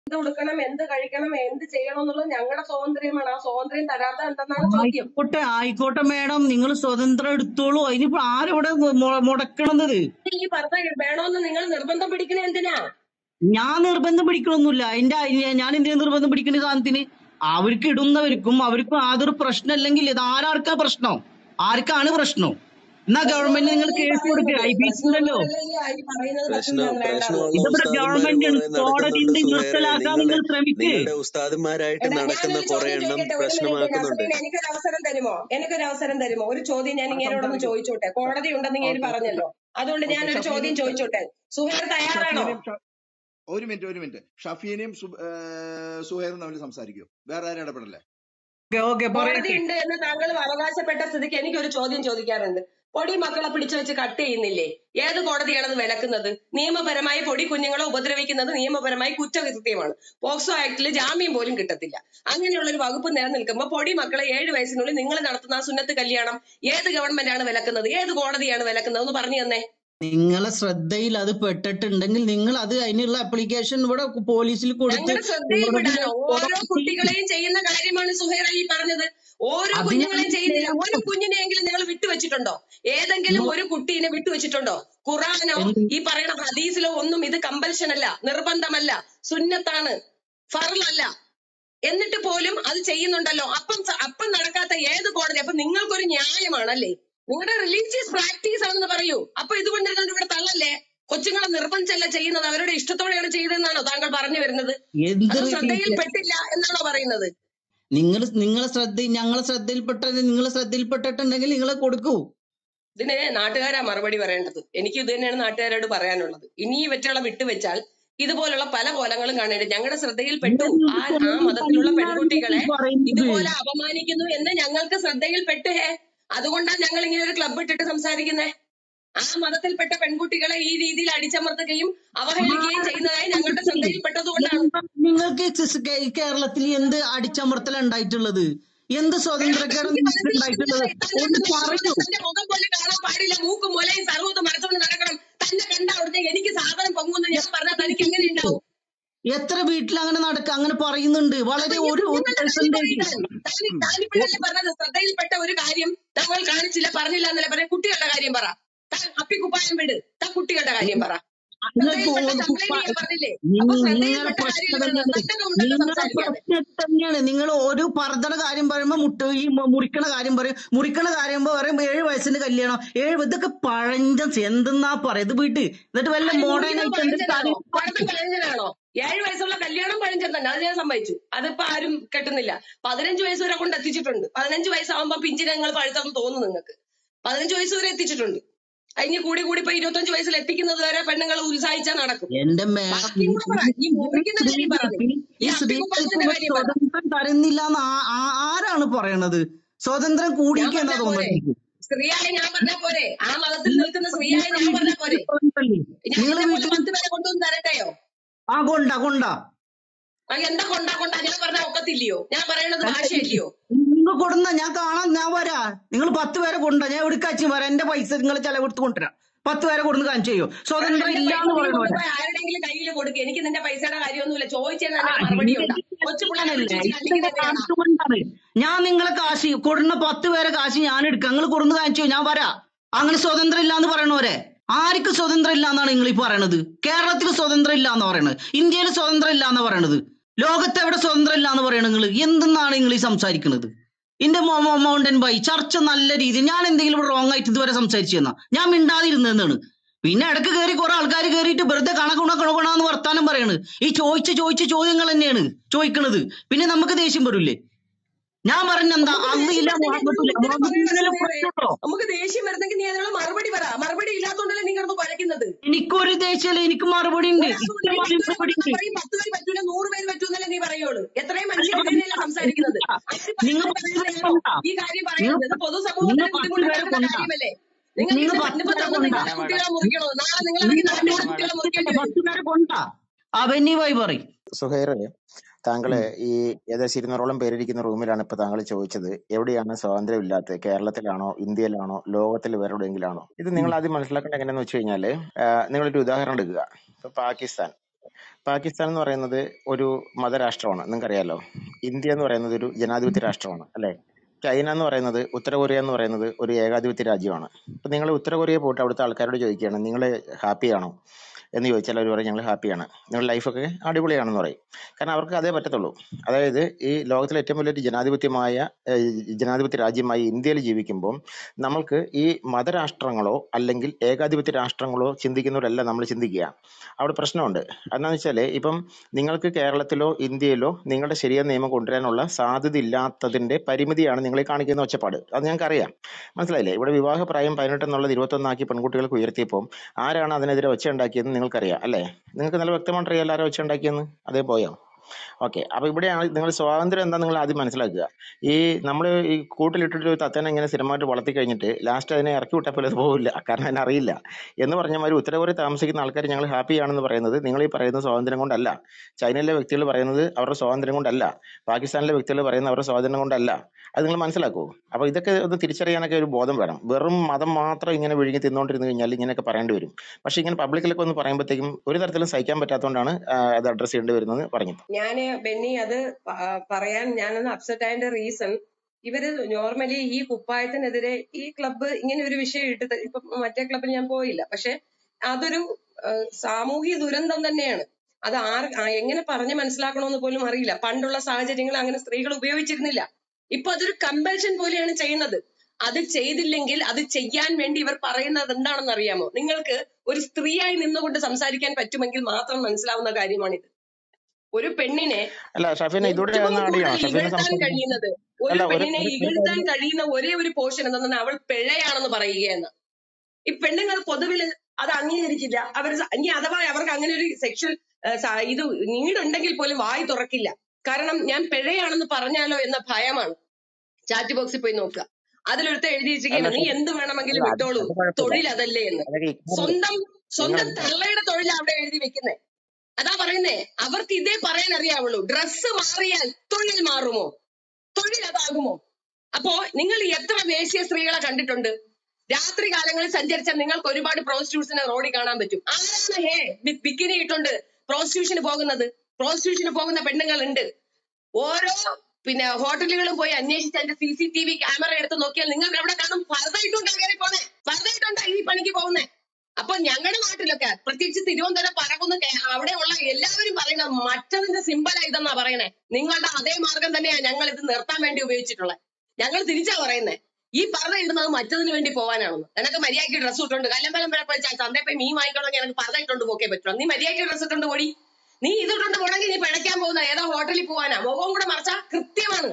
എന്ത് കൊടുക്കണം എന്ത് കഴിക്കണം എന്ത് ചെയ്യണം എന്നുള്ളത് ഞങ്ങളുടെ സ്വാതന്ത്ര്യമാണ് ആ സ്വാതന്ത്ര്യം തരാത്ത എന്തെന്നാണ് ചോദ്യം ആയിക്കോട്ടെ ആയിക്കോട്ടെ മേഡം നിങ്ങൾ സ്വതന്ത്രം എടുത്തോളൂ അതിനിപ്പോ ആരിവിടെ മു- മുടക്കണത് ഈ ഭർത്ത വേണമെന്ന് നിങ്ങൾ നിർബന്ധം പിടിക്കണേ എന്തിനാ ഞാൻ നിർബന്ധം പിടിക്കണമൊന്നുമില്ല അതിന്റെ അയ- ഞാൻ എന്തിനാ നിർബന്ധം പിടിക്കുന്ന സാധനത്തിന് അവർക്ക് ഇടുന്നവർക്കും അവർക്കും യാതൊരു പ്രശ്നമില്ലെങ്കിൽ ഇത് ആരാർക്കാ പ്രശ്നം ആർക്കാണ് പ്രശ്നം എന്നാ ഗവൺമെന്റ് നിങ്ങൾ കേസ് കൊടുക്കുക ഐ പി സി ഉണ്ടല്ലോ പ്രശ്നമുള്ളതല്ലേ ഈ പറയുന്നത് പ്രശ്നം പറ്റില്ല വേണ്ട പ്രശ്നമുള്ള ഇതിവിടെ ഉസ്താദന്മാര് ഗവൺമെന്റ് കുറെ നടക്കുന്നുണ്ട് കോടതിന്റെ സുഹേറെ നിർത്തലാക്കാൻ നിങ്ങളെ നിങ്ങൾ ശ്രമിക്ക് നിങ്ങളുടെ ഉസ്താദന്മാരായിട്ട് എടാ നടക്കുന്ന ഞാനൊരു കുറെ ചോദ്യം എണ്ണം ചോദിക്കട്ടെ ഒരു മിനിറ്റ് പ്രശ്നമാക്കുന്നുണ്ട് നസറീൻ എനിക്കൊരു അവസരം തരുമോ എനിക്കൊരു അവസരം തരുമോ ഒരു ചോദ്യം ഞാൻ ഇങ്ങനോടൊന്ന് ചോദിച്ചോട്ടെ കോടതി ഉണ്ടെന്ന് ഇങ്ങനെ ഓക്കെ പറഞ്ഞല്ലോ അതുകൊണ്ട് ഓക്കെ ഞാനൊരു ചോദ്യം ഷഫീനെയും ചോദിച്ചോട്ടെ സുഹേർ തയ്യാറാണോ ഷഫീനെയും ഷ- ഒരു മിനിറ്റ് ഒരു മിനിറ്റ് ഷഫീനെയും സു- ഏഹ് സുഹൈറും തമ്മിൽ സംസാരിക്കും വേറെ ആരും ഇടപെടല്ലേ ഓക്കെ ഓക്കെ കോടതി പറയട്ടെ ഉണ്ട് എന്ന് താങ്കൾ അവകാശപ്പെട്ട സ്ഥിതിക്ക് എനിക്കൊരു ചോദ്യം ചോദിക്കാറുണ്ട് പൊടി മക്കളെ പിടിച്ചു വെച്ച് കട്ട് ചെയ്യുന്നില്ലേ ഏത് കോടതിയാണ് അത് വിലക്കുന്നത് നിയമപരമായി പൊടി കുഞ്ഞുങ്ങളെ ഉപദ്രവിക്കുന്നത് നിയമപരമായി കുറ്റകൃത്യമാണ് പോക്സോ ആക്ടിൽ ജാമ്യം പോലും കിട്ടത്തില്ല അങ്ങനെയുള്ള ഒരു വകുപ്പ് നിലനിൽക്കുമ്പോൾ പൊടി മക്കളെ ഏഴ് വയസ്സിനുള്ളിൽ നിങ്ങൾ നടത്തുന്ന ആ സുന്നത്ത് കല്യാണം ഏത് ഗവൺമെന്റ് ആണ് വിലക്കുന്നത് ഏത് കോടതിയാണ് വിലക്കുന്നത് എന്ന് പറഞ്ഞു തന്നെ നിങ്ങളെ ശ്രദ്ധയിൽ അത് പെട്ടിട്ടുണ്ടെങ്കിൽ നിങ്ങൾ അത് അതിനുള്ള ആപ്ലിക്കേഷൻ ഇവിടെ പോലീസിൽ കൊടുത്ത് ഞങ്ങളുടെ ശ്രദ്ധയിൽ കോടതിയിൽ വിടാനോ ഓരോ കോടതി കുട്ടികളെയും ചെയ്യുന്ന കാര്യമാണ് സുഹൈറ ഈ പറഞ്ഞത് ഓരോ അത് ഞാൻ കുഞ്ഞുങ്ങളെയും ചെയ്യുന്നില്ല ഒരു കുഞ്ഞിനെയെങ്കിലും നിങ്ങൾ വിട്ടുവെച്ചിട്ടുണ്ടോ ഏതെങ്കിലും ഒരു കുട്ടീനെ വിട്ടുവെച്ചിട്ടുണ്ടോ ഖുറാനോ എന്ത് ഈ പറയുന്ന ഹദീസിലോ ഒന്നും ഇത് കമ്പൽഷൻ അല്ല നിർബന്ധമല്ല സുന്നത്താണ് ഫറലല്ല എന്നിട്ട് പോലും അത് ചെയ്യുന്നുണ്ടല്ലോ അപ്പം സ- അപ്പം നടക്കാത്ത ഏത് കോടതി അപ്പൊ നിങ്ങൾക്കൊരു ന്യായമാണല്ലേ നിങ്ങളുടെ റിലീജിയസ് പ്രാക്ടീസ് ആണെന്ന് പറയൂ അപ്പൊ ഇതുകൊണ്ട് നിങ്ങൾ ഇവിടെ തള്ളല്ലേ കൊച്ചുങ്ങളെ നിർബന്ധിച്ചല്ല ചെയ്യുന്നത് അവരുടെ ഇഷ്ടത്തോടെയാണ് ചെയ്തതെന്നാണോ താങ്കൾ പറഞ്ഞു വരുന്നത് എന്ത് അത് ശ്രദ്ധയിൽ റിലീജിയൻ പെട്ടില്ല എന്നാണോ പറയുന്നത് നിങ്ങൾ നിങ്ങളെ ശ്രദ്ധ ഞങ്ങളെ ശ്രദ്ധയിൽപ്പെട്ടത് നിങ്ങളെ ശ്രദ്ധയിൽപ്പെട്ടിട്ടുണ്ടെങ്കിൽ നിങ്ങൾ കൊടുക്കൂ ഇതിന് നാട്ടുകാരാ മറുപടി പറയേണ്ടത് എനിക്ക് ഇത് തന്നെയാണ് നാട്ടുകാരോട് പറയാനുള്ളത് ഇനി ഇവറ്റുകളെ വിട്ടുവെച്ചാൽ ഇതുപോലുള്ള പല കോലങ്ങളും കാണേണ്ടത് ഞങ്ങളുടെ ശ്രദ്ധയിൽപ്പെട്ടു ആ ആ മതത്തിലുള്ള പെൺകുട്ടികളെ പറയുന്നത് ഇതുപോലെ അപമാനിക്കുന്നു എന്ന് ഞങ്ങൾക്ക് ശ്രദ്ധയിൽപ്പെട്ടു ഹേ അതുകൊണ്ടാണ് ഞങ്ങൾ ഇങ്ങനെ ഒരു ക്ലബ് ഇട്ടിട്ട് സംസാരിക്കുന്നേ ആ മതത്തിൽപ്പെട്ട പെൺകുട്ടികളെ ഈ രീതിയിൽ അടിച്ചമർത്തുകയും അവഹേളിക്കുകയും ചെയ്യുന്നതായി ഞങ്ങളുടെ ശ്രദ്ധയിൽപ്പെട്ടതുകൊണ്ടാണ് നിങ്ങൾക്ക് സിസ് കേ- കേരളത്തിൽ എന്ത് അടിച്ചമർത്തൽ ഉണ്ടായിട്ടുള്ളത് എന്ത് സ്വാതന്ത്ര്യക്കേട് എനിക്ക് നിങ്ങൾക്ക് മനസ്സിലാകുന്നില്ല ഉണ്ടായിട്ടുള്ളത് തന്നെ ഒന്ന് കണ്ട പറയൂ തന്റെ മുഖം പോലെ കാണാൻ പാടില്ല മൂക്കും മുലയും സർവ്വതും മറച്ചുകൊണ്ട് നടക്കണം തന്നെ കണ്ട അവിടുത്തെ എനിക്ക് സാധനം പൊങ്ങുന്നു ഞാൻ പറഞ്ഞാൽ തനിക്ക് എങ്ങനെ ഉണ്ടാവും എത്ര വീട്ടിൽ അങ്ങനെ നടക്ക അങ്ങനെ പറയുന്നുണ്ട് വളരെ അപ്പൊ ഈ ഒരു ഒരു കുഞ്ഞുങ്ങളുടെ കാര്യം പെർസെന്റേജ് പറയട്ടെ താനിപ്പോഴല്ലേ പറഞ്ഞത് ശ്രദ്ധയിൽപ്പെട്ട ഒരു കാര്യം നമ്മൾ കാണിച്ചില്ല പറഞ്ഞില്ല എന്നല്ല പറയാം കുട്ടികളുടെ കാര്യം പറ താൻ അപ്പിക്കുപ്പായം വിട് താൻ കുട്ടികളുടെ കാര്യം പറ ശ്രദ്ധയിൽപ്പെട്ട കംപ്ലൈന്റ് ഞാൻ പറഞ്ഞില്ലേ അപ്പൊ നിങ്ങളുടെ ശ്രദ്ധയിൽപ്പെട്ട പ്രശ്നം കാര്യമല്ല തന്നെയാണ് തന്നെ ഉണ്ടല്ലോ നിങ്ങളുടെ സംസാരിക്കാതെ പ്രശ്നം തന്നെയാണ് നിങ്ങൾ ഒരു പർദ്ദയുടെ കാര്യം പറയുമ്പോ മുട്ട ഈ മു- മുറിക്കണ കാര്യം പറയും മുറിക്കണ കാര്യം പറയും ഏഴ് വയസ്സിന്റെ കല്യാണം ഏഴ് ഇതൊക്കെ പഴഞ്ച എന്തെന്നാ പറയാ ഇത് വീട്ട് എന്നിട്ട് വല്ല ആര് മോഡേൺ മുറിക്കുന്നത് ആയിട്ട് എന്തൊരു പഴഞ്ചനാണോ കാര്യം പഴക്കം പഴഞ്ചനാണോ ഏഴ് വയസ്സുള്ള കല്യാണം പഴഞ്ചൻ തന്നെ അത് ഞാൻ സമ്മതിച്ചു അതിപ്പോ ആരും കെട്ടുന്നില്ല പതിനഞ്ച് വയസ്സ് വരെ കൊണ്ട് എത്തിച്ചിട്ടുണ്ട് പതിനഞ്ച് വയസ്സാവുമ്പോ പിഞ്ചിനങ്ങൾ പഴുത്തെന്ന് തോന്നുന്നു നിങ്ങൾക്ക് പതിനഞ്ച് വയസ്സ് വരെ എത്തിച്ചിട്ടുണ്ട് അതിന് കൂടി കൂടി ഇപ്പൊ ഇരുപത്തഞ്ച് വയസ്സിൽ എത്തിക്കുന്നത് വരെ പെണ്ണുങ്ങൾ ഉത്സാഹിച്ചാൽ നടക്കും എന്റെ മേഡം ബാക്കിയും കൂടെ പറ ഈ മുറിക്കുന്ന കാര്യം പറ നീ. ഈ ഈ സ്ത്രീകൾക്ക് അപ്പിക്കുപ്പായത്തിന്റെ കാര്യം പറ സ്വതന്ത്രം തരുന്നില്ല എന്ന് ആരാണ് പറയണത് സ്വതന്ത്രം ഞാൻ കൂടിയിരിക്കുന്ന പറഞ്ഞാ പോരെ തോന്നുന്നത് സ്ത്രീയായ ഞാൻ പറഞ്ഞാ പോരെ ആ മതത്തിൽ നിൽക്കുന്ന സ്ത്രീയായ ഞാൻ പറഞ്ഞാ പോരെ ഞാൻ നിങ്ങൾ എന്നെ പോലെ വീട്ടിൽ പത്ത് പേരെ കൊണ്ടുവന്ന് തരട്ടെയോ ആ കൊണ്ട കൊണ്ട ആ എന്താ കൊണ്ടാ കൊണ്ടാ ഞാൻ പറഞ്ഞാ ഒക്കത്തില്ലയോ ഞാൻ പറയണത് ഭാഷയല്ലയോ നിങ്ങൾ കൊടുന്ന ഞാൻ കാണാൻ ഞാൻ വരാ നിങ്ങൾ പത്ത് പേരെ കൊണ്ട ഞാൻ എവിടേക്കാച്ചും വരാം എന്റെ പൈസ നിങ്ങൾ ചെലവെടുത്ത് കൊണ്ടുവരാം പത്ത് പേരെ കൊടുന്ന് കാണിച്ചു ചെയ്യോ സ്വതന്ത്രം എന്റെ ഇല്ല പൈസ എന്ന് നീ പറയണ പോലെ കൊണ്ടുപോയി ആരുടെങ്കിലും കയ്യിൽ കൊടുക്കുക എനിക്ക് നിന്റെ പൈസയുടെ കാര്യമൊന്നുമില്ല ചോദിച്ചതിന് തന്നെ മറുപടി ഉണ്ടാ കൊച്ചു പിള്ളേരെ അങ്ങനല്ലേ വിളിച്ച് ഇതിന്റെ കല്ലിങ്ങനെ വേണം കാശ് കൊണ്ടാണ് ഞാൻ നിങ്ങളെ കാശ് കൊടുന്ന പത്ത് പേരെ കാശ് ഞാൻ എടുക്കാം നിങ്ങൾ കൊടുന്ന് കാണിച്ചു ഞാൻ വരാ അങ്ങനെ സ്വതന്ത്രം ഇല്ല എന്ന് പറയണവരെ ആർക്ക് സ്വതന്ത്രം ഇല്ല എന്നാണ് നിങ്ങൾ ഈ പറയണത് കേരളത്തിൽ സ്വതന്ത്രം ഇല്ല എന്ന് പറയണത് ഇന്ത്യയിൽ സ്വതന്ത്രം ഇല്ല എന്ന് പറയണത് ലോകത്ത് എവിടെ സ്വതന്ത്രം ഇല്ല എന്ന് പറയണത് നിങ്ങൾ എന്തെന്നാണ് നിങ്ങൾ ഈ സംസാരിക്കുന്നത് എന്റെ മൗണ്ടൻ ബൈ ചർച്ച നല്ല രീതിയിൽ ഞാൻ എന്തെങ്കിലും റോങ് ആയിട്ട് ഇതുവരെ സംസാരിച്ചു തന്നാ ഞാൻ മിണ്ടാതിരുന്നതെന്നാണ് പിന്നെ ഇടക്ക് കയറി കുറെ ആൾക്കാർ കയറിയിട്ട് വെറുതെ കണക്കുണ കണക്കുണാന്ന് വർത്താനം പറയണ് ഈ ചോദിച്ച ചോദിച്ച ചോദ്യങ്ങൾ തന്നെയാണ് ചോദിക്കണത് പിന്നെ നമുക്ക് ദേഷ്യം വരില്ലേ ഞാൻ പറഞ്ഞെന്താ നമുക്ക് ദേഷ്യം അന്നില്ല വരുന്നെങ്കിൽ മുഹമ്മദില്ല അതിനുള്ള ഉത്തരം പറയണം മുഹമ്മദിന്റെ സുഹേറെ പ്രശ്നമുണ്ടോ നമുക്ക് ദേഷ്യം വരുന്നെങ്കിൽ നീ അതിനുള്ള മറുപടി പറ മറുപടി ഇല്ലാത്തോണ്ടല്ലേ നീ കിടന്ന് കുഴക്കുന്നത് എനിക്കൊരു ദേഷ്യമില്ല എനിക്ക് മറുപടി ഉണ്ട് ഒരാൾക്ക് ഇഷ്ടംമാതിരി പത്ത് പേരെ മറുപടി ഉണ്ട് കൊണ്ടാ പറയും പത്ത് പേര് പറ്റൂല നൂറ് പേര് പറ്റൂന്നല്ലേ നീ പറയുള്ളൂ എത്രയും മനുഷ്യരെയല്ല സംസാരിക്കുന്നത് അതിന് പത്ത് നിങ്ങൾ പേര് പത്ത് പേരെ പറയാനാണോ കൊണ്ടാ ഈ കാര്യം നിങ്ങൾ പറയുന്നത് ഇത് നിങ്ങൾ പൊതുസമൂഹത്തിന് പത്ത് പേരെ ബുദ്ധിമുട്ടുണ്ടാക്കുന്ന കൊണ്ടാ കാര്യമല്ലേ നിങ്ങൾക്ക് നിങ്ങൾ ഇന്ന് പത്ത് ഇന്നിപ്പോ പേരെ തന്നത് കൊണ്ടാ നിങ്ങളുടെ കുട്ടികളെ മുറിക്കണോ നാളെ നിങ്ങൾ ഇറങ്ങി നിങ്ങൾ നാട്ടിലെ കുട്ടികളെ മുറിക്കേണ്ടി വരും പത്ത് പേരെ കൊണ്ടാ അവന്യവായി പറയും സുഹൈറെ താങ്കള് ഉം. ഈ ഏകദേശം ഇരുന്നൂറോളം പേരിരിക്കുന്ന റൂമിലാണ് ഇപ്പൊ താങ്കൾ ചോദിച്ചത് എവിടെയാണ് സ്വാതന്ത്ര്യം ഇല്ലാത്തത് കേരളത്തിലാണോ ഇന്ത്യയിലാണോ ലോകത്തിൽ വേറെ എവിടെയെങ്കിലാണോ ഇത് നിങ്ങൾ ആദ്യം മനസ്സിലാക്കേണ്ട എങ്ങനെയാന്ന് വെച്ച് കഴിഞ്ഞാല് ആ, നിങ്ങളൊരു ഉദാഹരണം എടുക്കുക ഇപ്പൊ പാകിസ്ഥാൻ പാകിസ്ഥാൻ എന്ന് പറയുന്നത് ഒരു മതരാഷ്ട്രമാണ് നിങ്ങൾക്കറിയാലോ ഇന്ത്യ എന്ന് പറയുന്നത് ഒരു ജനാധിപത്യ രാഷ്ട്രമാണ് അല്ലെ ചൈന എന്ന് പറയുന്നത് ഉത്തര കൊറിയ എന്ന് പറയുന്നത് ഒരു ഏകാധിപത്യ രാജ്യമാണ് അപ്പൊ നിങ്ങൾ ഉത്തര കൊറിയ പോയിട്ട് അവിടുത്തെ ആൾക്കാരോട് ചോദിക്കുകയാണ് നിങ്ങൾ ഹാപ്പിയാണോ എന്ന് ചോദിച്ചാൽ അവർ പറയും ഞങ്ങൾ ഹാപ്പിയാണ് നിങ്ങളുടെ ലൈഫൊക്കെ അടിപൊളിയാണെന്ന് പറയും കാരണം അവർക്ക് അതേ പറ്റത്തുള്ളൂ അതായത് ഈ ലോകത്തിലെ ഏറ്റവും വലിയൊരു ജനാധിപത്യമായ ഏഹ്, ജനാധിപത്യ രാജ്യമായി ഇന്ത്യയിൽ ജീവിക്കുമ്പോൾ നമ്മൾക്ക് ഈ മതരാഷ്ട്രങ്ങളോ അല്ലെങ്കിൽ ഏകാധിപത്യ രാഷ്ട്രങ്ങളോ ചിന്തിക്കുന്നവരല്ല നമ്മൾ ചിന്തിക്കുക അവിടെ പ്രശ്നമുണ്ട് അതെന്താണെന്ന് വെച്ചാൽ ഇപ്പം നിങ്ങൾക്ക് കേരളത്തിലോ ഇന്ത്യയിലോ നിങ്ങളുടെ ശരിയായ നിയമം കൊണ്ടുവരാനുള്ള സാധ്യത ഇല്ലാത്തതിന്റെ പരിമിതിയാണ് നിങ്ങൾ ഈ കാണിക്കുന്ന ഒച്ചപ്പാട് അത് ഞങ്ങൾക്ക് അറിയാം മനസ്സിലായില്ലേ ഇവിടെ വിവാഹ പ്രായം പതിനെട്ട് എന്നുള്ളത് ഇരുപത്തൊന്നാക്കി പെൺകുട്ടികൾക്ക് ഉയർത്തിയപ്പോൾ ആരാണ് അതിനെതിരെ ഒച്ച ഉണ്ടാക്കിയെന്ന് നിങ്ങൾക്കറിയാം അല്ലേ നിങ്ങൾക്ക് നല്ല വ്യക്തമായിട്ട് അറിയാലോ ആരാ ഒച്ച ഉണ്ടാക്കിയെന്ന് അതേ പോയോ ഓക്കെ അപ്പൊ ഇവിടെയാണ് നിങ്ങൾ സ്വാതന്ത്ര്യം എന്താ നിങ്ങൾ ആദ്യം മനസ്സിലാക്കുക ഈ നമ്മൾ ഈ കൂട്ടിലിട്ടിട്ട് ഒരു തത്തേനെ ഇങ്ങനെ സ്ഥിരമായിട്ട് വളർത്തി കഴിഞ്ഞിട്ട് ലാസ്റ്റ് അതിനെ ഇറക്കി വിട്ടപ്പോൾ അത് പോകില്ല കാരണം അതിനെ അറിയില്ല എന്ന് പറഞ്ഞ മാതിരി ഉത്തരകൊറിയ താമസിക്കുന്ന ആൾക്കാർ ഞങ്ങൾ ഹാപ്പി ആണെന്ന് പറയുന്നത് നിങ്ങൾ ഈ പറയുന്ന സ്വാതന്ത്ര്യം കൊണ്ടല്ല ചൈനയിലെ വ്യക്തികൾ പറയുന്നത് അവരുടെ സ്വാതന്ത്ര്യം കൊണ്ടല്ല പാകിസ്ഥാനിലെ വ്യക്തികൾ പറയുന്നത് അവരുടെ സ്വാതന്ത്ര്യം കൊണ്ടല്ല അത് നിങ്ങൾ മനസ്സിലാക്കൂ അപ്പൊ ഇതൊക്കെ ഒന്ന് തിരിച്ചറിയാനൊക്കെ ഒരു ബോധം വേണം വെറും മതം മാത്രം ഇങ്ങനെ വിഴുങ്ങി തിന്നുകൊണ്ടിരുന്നു കഴിഞ്ഞാൽ ഇങ്ങനെയൊക്കെ പറയേണ്ടി വരും പക്ഷെ ഇങ്ങനെ പബ്ലിക്കിലൊക്കെ ഒന്ന് പറയുമ്പോഴത്തേക്കും ഒരു തരത്തിലും സഹിക്കാൻ പറ്റാത്തതുകൊണ്ടാണ് ആ, അത് അഡ്രസ് ചെയ്യേണ്ടി വരുന്നത് പറഞ്ഞത് ഞാന് ബെന്നി അത് പ- ആ, പറയാൻ ഞാനൊന്ന് അപ്സെറ്റ് ആയതിന്റെ റീസൺ ഇവര് നോർമലി ഈ കുപ്പായത്തിനെതിരെ ഈ ക്ലബ്ബ് ഇങ്ങനെ ഒരു വിഷയം ഇട്ടിട്ട് ഇപ്പൊ മറ്റേ ക്ലബ്ബിൽ ഞാൻ പോയില്ല പക്ഷെ അതൊരു ആ, സാമൂഹ്യ ദുരന്തം തന്നെയാണ് അത് ആർ ആ, എങ്ങനെ പറഞ്ഞ് മനസ്സിലാക്കണമെന്ന് പോലും അറിയില്ല പണ്ടുള്ള സാഹചര്യങ്ങൾ അങ്ങനെ സ്ത്രീകൾ ഉപയോഗിച്ചിരുന്നില്ല ഇപ്പൊ അതൊരു കമ്പൽഷൻ പോലെയാണ് ചെയ്യുന്നത് അത് ചെയ്തില്ലെങ്കിൽ അത് ചെയ്യാൻ വേണ്ടി ഇവർ പറയുന്നത് എന്താണെന്ന് അറിയാമോ നിങ്ങൾക്ക് ഒരു സ്ത്രീയായി നിന്നുകൊണ്ട് സംസാരിക്കാൻ പറ്റുമെങ്കിൽ മാത്രം മനസ്സിലാവുന്ന കാര്യമാണിത് ഒരു പെണ്ണിനെ അല്ല ഷഫീന ഇതൂടെ ഏറ്റവും ഒന്ന് ആഡ് ചെയ്യണം കൂടുതൽ ഷഫീന ഇകഴ്ത്താൻ സംസാരിക്കണം കഴിയുന്നത് ഒരു അല്ല ഒരു പെണ്ണിനെ ഒരു ഒരു ഇകഴ്ത്താൻ കാര്യം കഴിയുന്ന ഒരേ ഒരു പോർഷൻ എന്തെന്ന് അവൾ പിഴയാണെന്ന് പറയുകയെന്ന് ഈ പെണ്ണുങ്ങൾ പൊതുവിൽ അത് അംഗീകരിക്കില്ല അവർ ഇനി അഥവാ അവർക്ക് അങ്ങനെ ഒരു സെക്ഷൽ ഇത് നീടുണ്ടെങ്കിൽ പോലും വായി തുറക്കില്ല കാരണം ഞാൻ പിഴയാണെന്ന് പറഞ്ഞാലോ എന്ന ഭയമാണ് ചാറ്റ് ബോക്സിൽ പോയി നോക്കുക അതിലൊരുത്ത എഴുതി അല്ല വെച്ചിരിക്കുന്നത് നീ ഷ- എന്ത് അല്ല വേണമെങ്കിലും അത് വിട്ടോളൂ അത് കുഴപ്പമില്ല തൊഴിൽ അതല്ലേ എന്ന് അതൊക്കെ ഇഗ്നോർ സ്വന്തം നിങ്ങൾ സ്വന്തം തള്ളയുടെ തൊഴിൽ അവിടെ എഴുതി വെക്കുന്നേ അതാ പറയുന്നേ അവർക്ക് ഇതേ പറയാൻ അറിയാവുള്ളൂ ഡ്രസ്സ് മാറിയാൽ തൊഴിൽ മാറുമോ തൊഴിൽ അതാകുമോ അപ്പോ നിങ്ങൾ എത്ര വേശ്യ സ്ത്രീകളെ കണ്ടിട്ടുണ്ട് രാത്രി കാലങ്ങളിൽ സഞ്ചരിച്ചാൽ നിങ്ങൾക്ക് ഒരുപാട് പ്രോസ്റ്റിറ്റ്യൂട്ട്സിനെ റോഡിൽ കാണാൻ പറ്റും ആരാണ് ഹേ ബി- ബിക്കിനി ഇട്ടുണ്ട് പ്രോസ്റ്റിറ്റ്യൂഷന് പോകുന്നത് പ്രോസ്റ്റിറ്റ്യൂഷന് പോകുന്ന പെണ്ണുങ്ങൾ ഉണ്ട് ഓരോ പിന്നെ ഹോട്ടലുകളും പോയി അന്വേഷിച്ച് അതിന്റെ C C T V camera എടുത്ത് നോക്കിയാൽ നിങ്ങൾക്ക് എവിടെ കാണും ഫർദ ഇട്ടുണ്ടാ കയറി പോന്നെ ഫർദ ഇട്ടുണ്ടാ ഈ പണിക്ക് പോകുന്നേ അപ്പൊ ഞങ്ങളുടെ നാട്ടിലൊക്കെ പ്രത്യേകിച്ച് തിരുവനന്തപുരം പറകുന്ന അവിടെയുള്ള എല്ലാവരും പറയുന്നത് മറ്റതിന്റെ സിമ്പൽ ഇതെന്നാ പറയണേ നിങ്ങളുടെ അതേ മാർഗം തന്നെയാ ഞങ്ങൾ ഇത് നിർത്താൻ വേണ്ടി ഉപയോഗിച്ചിട്ടുള്ളത് ഞങ്ങൾ തിരിച്ചാ പറയുന്നേ ഈ പറഞ്ഞ ഇടുന്നത് മറ്റതിന് വേണ്ടി പോകാനാണെന്ന് നിനക്ക് മര്യാദയ്ക്ക് ഡ്രസ്സ് ഇട്ടുണ്ട് കല്ലമ്പലം വരെ പോയി ചന്തയിൽ പോയി മീൻ വാങ്ങിക്കണമെങ്കിൽ എനിക്ക് പറഞ്ഞ ഇട്ടുണ്ട് പോക്കേ പറ്റുള്ളൂ നീ മര്യാദയ്ക്ക് ഡ്രസ്സ് ഇട്ടുണ്ട് പോടി നീ ഇതിട്ടുണ്ട് പോണെങ്കിൽ നീ പിഴയ്ക്കാൻ പോകുന്ന ഏതോ ഹോട്ടലിൽ പോവാനാ മുഖവും കൂടെ മറച്ചാ കൃത്യമാണ്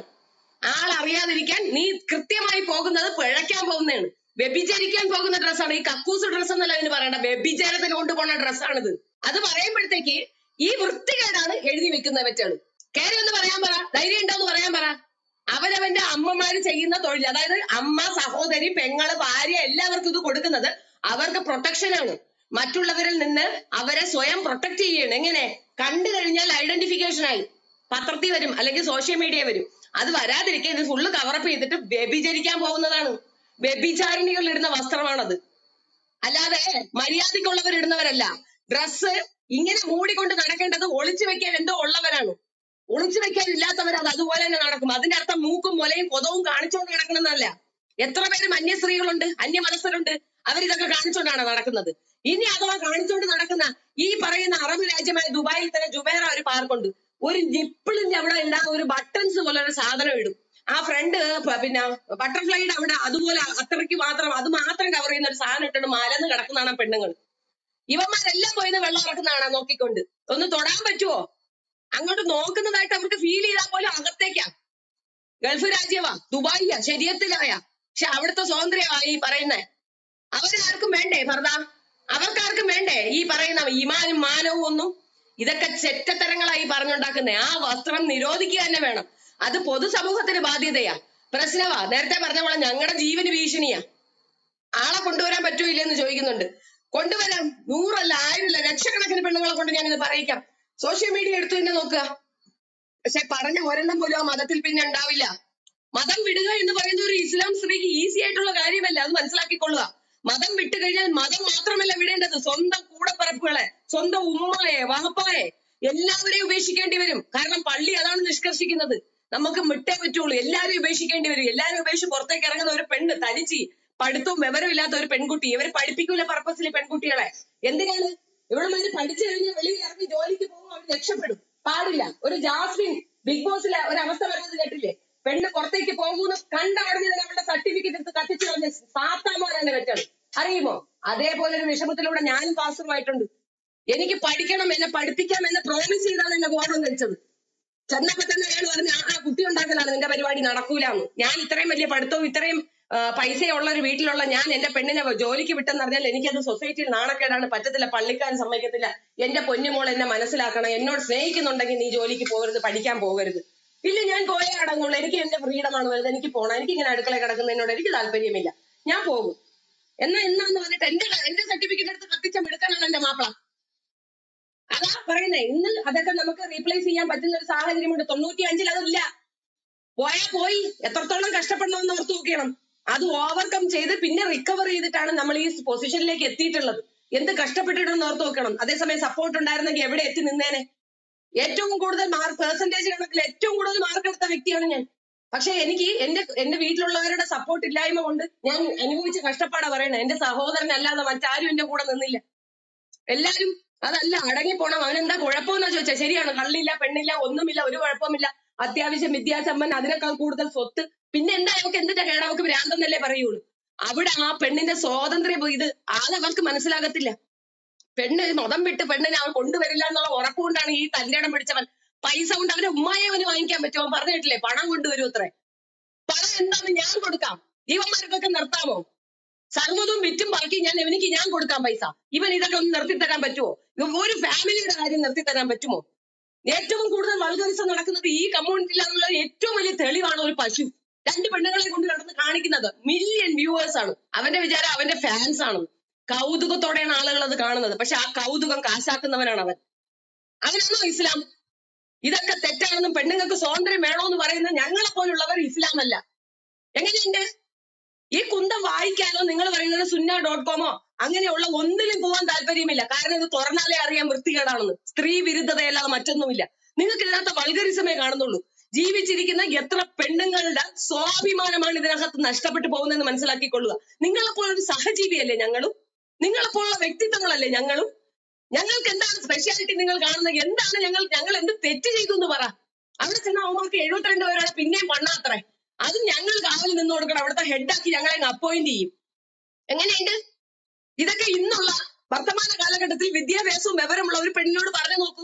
ആൾ അറിയാതിരിക്കാൻ നീ കൃത്യമായി പോകുന്നത് പിഴയ്ക്കാൻ പോകുന്നതാണ് വ്യഭിചരിക്കാൻ പോകുന്ന ഡ്രസ്സാണ് ഈ കക്കൂസ് ഡ്രസ്സ് എന്നല്ല അതിന് പറയണ്ട വ്യഭിചാരത്തിന് കൊണ്ടുപോകുന്ന ഡ്രസ്സാണിത് അത് പറയുമ്പോഴത്തേക്ക് ഈ വൃത്തികേടാണ് എഴുതി വെക്കുന്ന പറ്റുകൾ കയറി ഒന്ന് പറയാൻ പറ ധൈര്യം ഉണ്ടോ എന്ന് പറയാൻ പറ അവരവന്റെ അമ്മമാര് ചെയ്യുന്ന തൊഴിൽ അതായത് അമ്മ സഹോദരി പെങ്ങള് ഭാര്യ എല്ലാവർക്കും ഇത് കൊടുക്കുന്നത് അവർക്ക് പ്രൊട്ടക്ഷൻ ആണ് മറ്റുള്ളവരിൽ നിന്ന് അവരെ സ്വയം പ്രൊട്ടക്ട് ചെയ്യണം എങ്ങനെ കണ്ടു കഴിഞ്ഞാൽ ഐഡന്റിഫിക്കേഷൻ ആയി പത്രത്തിൽ വരും അല്ലെങ്കിൽ സോഷ്യൽ മീഡിയ വരും അത് വരാതിരിക്കാൻ ഇത് ഫുള്ള് കവറപ്പ് ചെയ്തിട്ട് വ്യഭിചരിക്കാൻ പോകുന്നതാണ് വ്യഭിചാരിണികൾ ഇടുന്ന വസ്ത്രമാണത് അല്ലാതെ മര്യാദക്കുള്ളവർ ഇടുന്നവരല്ല ഡ്രസ്സ് ഇങ്ങനെ മൂടിക്കൊണ്ട് നടക്കേണ്ടത് ഒളിച്ചു വെക്കാൻ എന്തോ ഉള്ളവരാണ് ഒളിച്ചു വെക്കാൻ ഇല്ലാത്തവർ അത് അതുപോലെ തന്നെ നടക്കും അതിന്റെ അർത്ഥം മൂക്കും മുലയും കൊതവും കാണിച്ചുകൊണ്ട് നടക്കണമെന്നല്ല എത്ര പേര് അന്യ സ്ത്രീകളുണ്ട് അന്യമതസ്ഥരുണ്ട് അവരിതൊക്കെ കാണിച്ചുകൊണ്ടാണ് നടക്കുന്നത് ഇനി അഥവാ കാണിച്ചുകൊണ്ട് നടക്കുന്ന ഈ പറയുന്ന അറബ് രാജ്യമായ ദുബായിൽ തന്നെ ജുബേറ ഒരു പാർക്കുണ്ട് ഒരു നിപ്പിളിന്റെ അവിടെ ഉണ്ടാകുന്ന ഒരു ബട്ടൺസ് പോലെ ഒരു സാധനം ഇടും ആ ഫ്രണ്ട് പിന്നെ ബട്ടർഫ്ലൈയുടെ അവിടെ അതുപോലെ അത്രയ്ക്ക് മാത്രം അത് മാത്രം കവർ ചെയ്യുന്ന ഒരു സാധനം ഇട്ടിട്ട് മലന്ന് കിടക്കുന്നതാണ് ആ പെണ്ണുങ്ങൾ ഇവന്മാരെല്ലാം പോയിന്ന് വെള്ളം ഇറക്കുന്നതാണ് നോക്കിക്കൊണ്ട് ഒന്ന് തൊടാൻ പറ്റുമോ അങ്ങോട്ട് നോക്കുന്നതായിട്ട് അവർക്ക് ഫീൽ ചെയ്താൽ പോലും അകത്തേക്കാ ഗൾഫ് രാജ്യവാ ദുബായിയാ ശരീരത്തിലായ പക്ഷെ അവിടുത്തെ സ്വാതന്ത്ര്യമാ ഈ പറയുന്നേ അവരാർക്കും വേണ്ടേ ഫർദ അവർക്കാർക്കും വേണ്ടേ ഈ പറയുന്ന ഇമാനും മാനവും ഒന്നും ഇതൊക്കെ ചെറ്റത്തരങ്ങളായി പറഞ്ഞുണ്ടാക്കുന്നേ ആ വസ്ത്രം നിരോധിക്കുക തന്നെ വേണം അത് പൊതുസമൂഹത്തിന് ബാധ്യതയാ പ്രശ്നമാ നേരത്തെ പറഞ്ഞ പോലെ ഞങ്ങളുടെ ജീവന് ഭീഷണിയാ ആളെ കൊണ്ടുവരാൻ പറ്റുമോ ഇല്ലെന്ന് ചോദിക്കുന്നുണ്ട് കൊണ്ടുവരാം നൂറല്ല ആയിരമില്ല ലക്ഷക്കണക്കിന് പെണ്ണുങ്ങളെ കൊണ്ട് ഞാൻ ഇത് പറയിക്കാം സോഷ്യൽ മീഡിയ എടുത്തു തന്നെ നോക്കുക പക്ഷെ പറഞ്ഞ ഒരെണ്ണം പോലും ആ മതത്തിൽ പിന്നെ ഉണ്ടാവില്ല മതം വിടുക എന്ന് പറയുന്നത് ഒരു ഇസ്ലാം സ്ത്രീക്ക് ഈസി ആയിട്ടുള്ള കാര്യമല്ല അത് മനസ്സിലാക്കിക്കൊള്ളുക മതം വിട്ടു കഴിഞ്ഞാൽ മതം മാത്രമല്ല വിടേണ്ടത് സ്വന്തം കൂടപ്പിറപ്പുകളെ സ്വന്തം ഉമ്മയെ വാപ്പായെ എല്ലാവരെയും ഉപേക്ഷിക്കേണ്ടി വരും കാരണം പള്ളി അതാണ് നിഷ്കർഷിക്കുന്നത് നമുക്ക് വിട്ടേ പറ്റുള്ളൂ എല്ലാവരെയും ഉപേക്ഷിക്കേണ്ടി വരും എല്ലാവരും ഉപേക്ഷിച്ച് പുറത്തേക്ക് ഇറങ്ങുന്ന ഒരു പെണ്ണ് തനിച്ച് പഠിത്തവും വിവരവും ഇല്ലാത്ത ഒരു പെൺകുട്ടി ഇവര് പഠിപ്പിക്കൂല പർപ്പസിൽ പെൺകുട്ടികളെ എന്തിനാണ് ഇവിടെ പഠിച്ചു കഴിഞ്ഞ് വെളിയിൽ ഇറങ്ങി ജോലിക്ക് പോകും അവർ രക്ഷപ്പെടും പാടില്ല ഒരു ജാസ്മിൻ ബിഗ് ബോസിലെ ഒരു അവസ്ഥ പറഞ്ഞത് കേട്ടില്ലേ പെണ്ണ് പുറത്തേക്ക് പോകുന്നു കണ്ട ഉടനെ തന്നെ അവളുടെ സർട്ടിഫിക്കറ്റ് എടുത്ത് കത്തിച്ചു കളഞ്ഞ സാത്താമാരാണ് വെച്ചത് അറിയുമോ അതേപോലെ ഒരു വിഷമത്തിലൂടെ ഞാനും പാസ്സുമായിട്ടുണ്ട് എനിക്ക് പഠിക്കണം എന്നെ പഠിപ്പിക്കാം എന്ന് പ്രോമിസ് ചെയ്താണ് എന്നെ ബോധം കഴിച്ചത് ചെന്നപ്പോ തന്നെ അയാൾ പറഞ്ഞു ആ ആ, കുട്ടി ഉണ്ടാക്കലാണ് നിന്റെ പരിപാടി നടക്കൂലെന്ന് ഞാൻ ഇത്രയും വലിയ പഠിത്തവും ഇത്രയും ആ, പൈസയുള്ള ഒരു വീട്ടിലുള്ള ഞാൻ എന്റെ പെണ്ണിനെ ജോലിക്ക് വിട്ടെന്ന് പറഞ്ഞാൽ എനിക്കത് സൊസൈറ്റിയിൽ നാണക്കേടാണ് പറ്റത്തില്ല പള്ളിക്കാരൻ സമ്മതിക്കത്തില്ല എന്റെ പൊന്നുമോൾ എന്നെ മനസ്സിലാക്കണം എന്നോട് സ്നേഹിക്കുന്നുണ്ടെങ്കിൽ നീ ജോലിക്ക് പോകരുത് പഠിക്കാൻ പോകരുത് ഇല്ല ഞാൻ പോയേ അടങ്ങുള്ളൂ എനിക്ക് എന്റെ ഫ്രീഡമാണ് വലുത് എനിക്ക് പോകണം എനിക്ക് ഇങ്ങനെ അടുക്കള കിടക്കുന്നതിനോട് എനിക്ക് താല്പര്യമില്ല ഞാൻ പോകും എന്നാ എന്നാന്ന് പറഞ്ഞിട്ട് എന്റെ എന്റെ സർട്ടിഫിക്കറ്റ് എടുത്ത് കത്തിച്ച മിടുക്കനാണ് എന്റെ മാപ്പിള അതാ പറയുന്നേ ഇന്ന് അതൊക്കെ നമുക്ക് റീപ്ലേസ് ചെയ്യാൻ പറ്റുന്ന ഒരു സാഹചര്യമുണ്ട് തൊണ്ണൂറ്റി അഞ്ചിൽ അതില്ല പോയാ പോയി എത്രത്തോളം കഷ്ടപ്പെടണമെന്ന് ഓർത്ത് നോക്കണം അത് ഓവർകം ചെയ്ത് പിന്നെ റിക്കവർ ചെയ്തിട്ടാണ് നമ്മൾ ഈ പൊസിഷനിലേക്ക് എത്തിയിട്ടുള്ളത് എന്ത് കഷ്ടപ്പെട്ടിട്ടെന്ന് ഓർത്ത് നോക്കണം അതേസമയം സപ്പോർട്ട് ഉണ്ടായിരുന്നെങ്കിൽ എവിടെ എത്തി നിന്നേനെ ഏറ്റവും കൂടുതൽ മാർക്ക് പെർസെന്റേജ് കണക്കിൽ ഏറ്റവും കൂടുതൽ മാർക്ക് എടുത്ത വ്യക്തിയാണ് ഞാൻ പക്ഷെ എനിക്ക് എന്റെ എന്റെ വീട്ടിലുള്ളവരുടെ സപ്പോർട്ട് ഇല്ലായ്മ കൊണ്ട് ഞാൻ അനുഭവിച്ച കഷ്ടപ്പാടാ പറയണേ എന്റെ സഹോദരൻ അല്ലാതെ മറ്റാരും എന്റെ കൂടെ നിന്നില്ല എല്ലാരും അതല്ല അടങ്ങി പോണം അവനെന്താ കുഴപ്പമെന്നാ ചോദിച്ചാ ശരിയാണ് കള്ളില്ല പെണ്ണില്ല ഒന്നുമില്ല ഒരു കുഴപ്പമില്ല അത്യാവശ്യം വിദ്യാസമ്പൻ അതിനേക്കാൾ കൂടുതൽ സ്വത്ത് പിന്നെ എന്താ അവർക്ക് എന്തിന്റെ കേട് അവർക്ക് ഭ്രാന്തെന്നല്ലേ പറയുള്ളൂ അവിടെ ആ പെണ്ണിന്റെ സ്വാതന്ത്ര്യം ഇത് അതവർക്ക് മനസ്സിലാകത്തില്ല പെണ്ണ് മതം വിട്ട് പെണ്ണിനെ അവൻ കൊണ്ടുവരില്ല എന്നുള്ള ഉറപ്പുകൊണ്ടാണ് ഈ തല്ലിടം പിടിച്ചവൻ പൈസ കൊണ്ട് അവന്റെ ഉമ്മായെ അവന് വാങ്ങിക്കാൻ പറ്റുമോ അവൻ പറഞ്ഞിട്ടില്ലേ പണം കൊണ്ടുവരും അത്രേ പണം എന്താന്ന് ഞാൻ കൊടുക്കാം ഇവന്മാർക്കൊക്കെ നിർത്താമോ സർവ്വതും വിറ്റും ബാക്കി ഞാൻ ഇവനിക്ക് ഞാൻ കൊടുക്കാം പൈസ ഇവൻ ഇതൊക്കെ ഒന്ന് നിർത്തി തരാൻ പറ്റുമോ ഇവ- ഒരു ഫാമിലിയുടെ കാര്യം നിർത്തി തരാൻ പറ്റുമോ ഏറ്റവും കൂടുതൽ വൾഗറിസം നടക്കുന്നത് ഈ കമ്മ്യൂണിറ്റിയിലാണെന്നുള്ള ഏറ്റവും വലിയ തെളിവാണ് ഒരു പശു രണ്ട് പെണ്ണുങ്ങളെ കൊണ്ട് നടന്ന് കാണിക്കുന്നത് മില്യൺ വ്യൂവേഴ്സ് ആണ് അവന്റെ വിചാരം അവന്റെ ഫാൻസ് ആണ് കൗതുകത്തോടെയാണ് ആളുകൾ അത് കാണുന്നത് പക്ഷെ ആ കൗതുകം കാശാക്കുന്നവനാണ് അവൻ അവനാണോ ഇസ്ലാം ഇതൊക്കെ തെറ്റാണെന്നും പെണ്ണുങ്ങൾക്ക് സ്വാതന്ത്ര്യം വേണോന്ന് പറയുന്ന ഞങ്ങളെ പോലുള്ളവർ ഇസ്ലാം അല്ല എങ്ങനെയുണ്ട് ഈ കുന്തം വായിക്കാനോ നിങ്ങൾ പറയുന്നത് സുന്ന ഡോട്ട് കോമോ അങ്ങനെയുള്ള ഒന്നിലും പോകാൻ താല്പര്യമില്ല കാരണം ഇത് തുറന്നാലേ അറിയാൻ വൃത്തികേടാണെന്ന് സ്ത്രീ വിരുദ്ധതയല്ലാതെ മറ്റൊന്നുമില്ല നിങ്ങൾക്ക് ഇതിനകത്ത് വൾഗറിസമേ കാണുന്നുള്ളൂ ജീവിച്ചിരിക്കുന്ന എത്ര പെണ്ണുങ്ങളുടെ സ്വാഭിമാനമാണ് ഇതിനകത്ത് നഷ്ടപ്പെട്ടു പോകുന്നതെന്ന് മനസ്സിലാക്കിക്കൊള്ളുക നിങ്ങളെപ്പോലുള്ള ഒരു സഹജീവിയല്ലേ ഞങ്ങളും നിങ്ങളെപ്പോലുള്ള വ്യക്തിത്വങ്ങളല്ലേ ഞങ്ങളും ഞങ്ങൾക്ക് എന്താണ് സ്പെഷ്യാലിറ്റി നിങ്ങൾ കാണുന്നത് എന്താണ് ഞങ്ങൾ ഞങ്ങൾ എന്ത് തെറ്റ് ചെയ്തു എന്ന് പറ അവിടെ ചെന്ന അവന്മാർക്ക് എഴുപത്തിരണ്ട് പേരാണ് പിന്നെയും പണ്ണാത്രേ അത് ഞങ്ങൾ കാവൽ നിന്ന് കൊടുക്കണം അവിടുത്തെ ഹെഡാക്കി ഞങ്ങളെ അപ്പോയിന്റ് ചെയ്യും എങ്ങനെയുണ്ട് ഇതൊക്കെ ഇന്നുള്ള വർത്തമാന കാലഘട്ടത്തിൽ വിദ്യാഭ്യാസവും വിവരമുള്ള ഒരു പെണ്ണിനോട് പറഞ്ഞു നോക്കൂ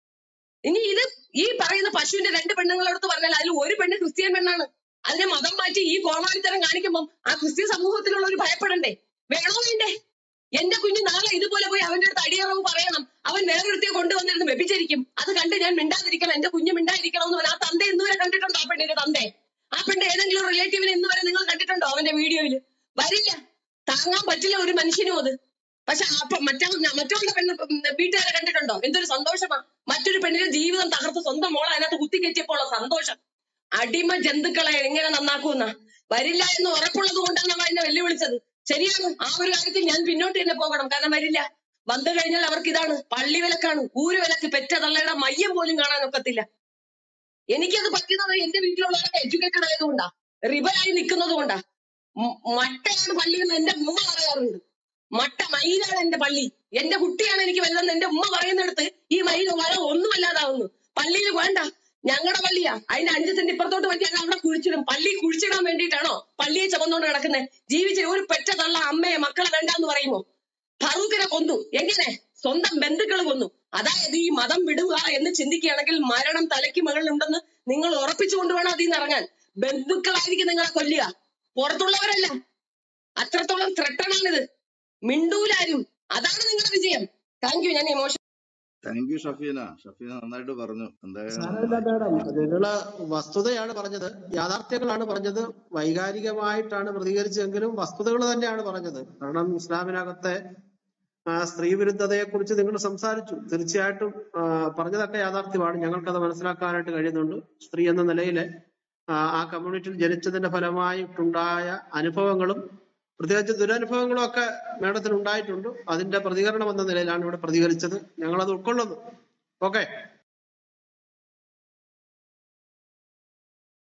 ഇനി ഇത് ഈ പറയുന്ന പശുവിന്റെ രണ്ട് പെണ്ണുങ്ങളടുത്ത് പറഞ്ഞാൽ അതിൽ ഒരു പെണ്ണ് ക്രിസ്ത്യൻ പെണ്ണാണ് അതിനെ മതം മാറ്റി ഈ കോമാളിത്തരം കാണിക്കുമ്പോൾ ആ ക്രിസ്ത്യൻ സമൂഹത്തിലുള്ള ഒരു ഭയപ്പെടണ്ടേ വേണോ വേണ്ടേ എന്റെ കുഞ്ഞ് നാളെ ഇതുപോലെ പോയി അവന്റെ അടുത്ത് അടിയറവ് പറയണം അവൻ വേറൊരുത്തിയെ കൊണ്ടുവന്നിരുന്ന് വ്യഭിചരിക്കും അത് കണ്ട് ഞാൻ മിണ്ടാതിരിക്കണം എന്റെ കുഞ്ഞ് മിണ്ടാതിരിക്കണം എന്ന് പറഞ്ഞാൽ ആ തന്ത ഇന്നുവരെ കണ്ടിട്ടുണ്ടോ ആ പെണ്ണിന്റെ തന്തേ ആ പെണ്ണ് ഏതെങ്കിലും റിലേറ്റീവിനെ ഇന്ന് വരെ നിങ്ങൾ കണ്ടിട്ടുണ്ടോ അവന്റെ വീഡിയോയിൽ വരില്ല താങ്ങാൻ പറ്റില്ല ഒരു മനുഷ്യനും അത് പക്ഷെ അപ്പൊ മറ്റേ മറ്റവളുടെ പെണ്ണ് ഉം വീട്ടുകാരെ കണ്ടിട്ടുണ്ടോ എന്തൊരു സന്തോഷമാ മറ്റൊരു പെണ്ണിന്റെ ജീവിതം തകർത്ത് സ്വന്തം മോളെ അതിനകത്ത് കുത്തിക്കയറ്റിയപ്പോൾ ഉള്ള സന്തോഷം അടിമ ജന്തുക്കളെ എങ്ങനെ നന്നാക്കുമെന്ന വരില്ല എന്ന് ഉറപ്പുള്ളത് കൊണ്ടാണ് അവ എന്നെ വെല്ലുവിളിച്ചത് ശരിയാണ് ആ ഒരു കാര്യത്തിൽ ഞാൻ പിന്നോട്ട് തന്നെ പോകണം കാരണം വരില്ല വന്നു കഴിഞ്ഞാൽ അവർക്ക് ഇതാണ് പള്ളി വിലക്കാണ് ഊര് വിലക്ക് പെറ്റ തള്ളയുടെ മയ്യം പോലും കാണാൻ ഒക്കത്തില്ല എനിക്കത് പറ്റുന്നത് എന്റെ വീട്ടിലുള്ളവരൊക്കെ എഡ്യൂക്കേറ്റഡ് ആയതുകൊണ്ടാ റിബലായി നിൽക്കുന്നത് കൊണ്ടാ മ- മട്ടയാണ് പള്ളി എന്ന് എന്റെ ഉമ്മ പറയാറുണ്ട് മട്ട മയിലാണ് എന്റെ പള്ളി എന്റെ കുട്ടിയാണ് എനിക്ക് വലുതെന്ന് എന്റെ ഉമ്മ പറയുന്നിടത്ത് ഈ മയിൽ വര ഒന്നുമല്ലാതാവുന്നു പള്ളിയിൽ വേണ്ട ഞങ്ങളുടെ പള്ളിയാ അതിന്റെ അഞ്ച് സെന്റ് ഇപ്പുറത്തോട്ട് പറ്റി ഞങ്ങൾ അവിടെ കുഴിച്ചിടും പള്ളി കുഴിച്ചിടാൻ വേണ്ടിയിട്ടാണോ പള്ളിയെ ചുമന്നുകൊണ്ട് കിടക്കുന്നത് ജീവിച്ച ഒരു പെറ്റ തള്ള അമ്മയെ മക്കളെ വേണ്ടാന്ന് പറയുമോ ഫറൂഖിനെ കൊന്നു എങ്ങനെ സ്വന്തം ബന്ധുക്കൾ കൊന്നു അതായത് ഈ മതം വിടുക എന്ന് ചിന്തിക്കുകയാണെങ്കിൽ മരണം തലയ്ക്ക് മുകളിലുണ്ടെന്ന് നിങ്ങൾ ഉറപ്പിച്ചുകൊണ്ട് വേണം അതിൽ നിന്ന് ഇറങ്ങാൻ ബന്ധുക്കളായിരിക്കും നിങ്ങളെ കൊല്ലുക പുറത്തുള്ളവരല്ല അത്രത്തോളം ത്രട്ടണാണിത് മിണ്ടൂലാരും അതാണ് നിങ്ങളുടെ വിജയം താങ്ക് യു ഞാൻ emotion thank you Shafeena Shafeena നന്നായിട്ട് പറഞ്ഞു എന്തായാലും സാരമില്ല നന്നായി മാഡം നിങ്ങള് വസ്തുതയാണ് പറഞ്ഞത് യാഥാർത്ഥ്യങ്ങളാണ് പറഞ്ഞത് വൈകാരികമായിട്ടാണ് പ്രതികരിച്ചെങ്കിലും വസ്തുതകൾ തന്നെയാണ് പറഞ്ഞത് കാരണം ഇസ്ലാമിനകത്തെ ആ, സ്ത്രീ വിരുദ്ധതയെ കുറിച്ച് നിങ്ങൾ സംസാരിച്ചു തീർച്ചയായിട്ടും ആ, പറഞ്ഞതൊക്കെ യാഥാർത്ഥ്യമാണ് ഞങ്ങൾക്കത് മനസ്സിലാക്കാനായിട്ട് കഴിയുന്നുണ്ട് സ്ത്രീ എന്ന നിലയില് ആ ആ കമ്മ്യൂണിറ്റിയിൽ ജനിച്ചതിന്റെ ഫലമായിട്ടുണ്ടായ അനുഭവങ്ങളും പ്രത്യേകിച്ച് ദുരനുഭവങ്ങളും ഒക്കെ മേഡത്തിന് ഉണ്ടായിട്ടുണ്ട് അതിന്റെ പ്രതികരണം എന്ന നിലയിലാണ് ഇവിടെ പ്രതികരിച്ചത് ഞങ്ങൾ അത് ഉൾക്കൊള്ളുന്നു ഓക്കെ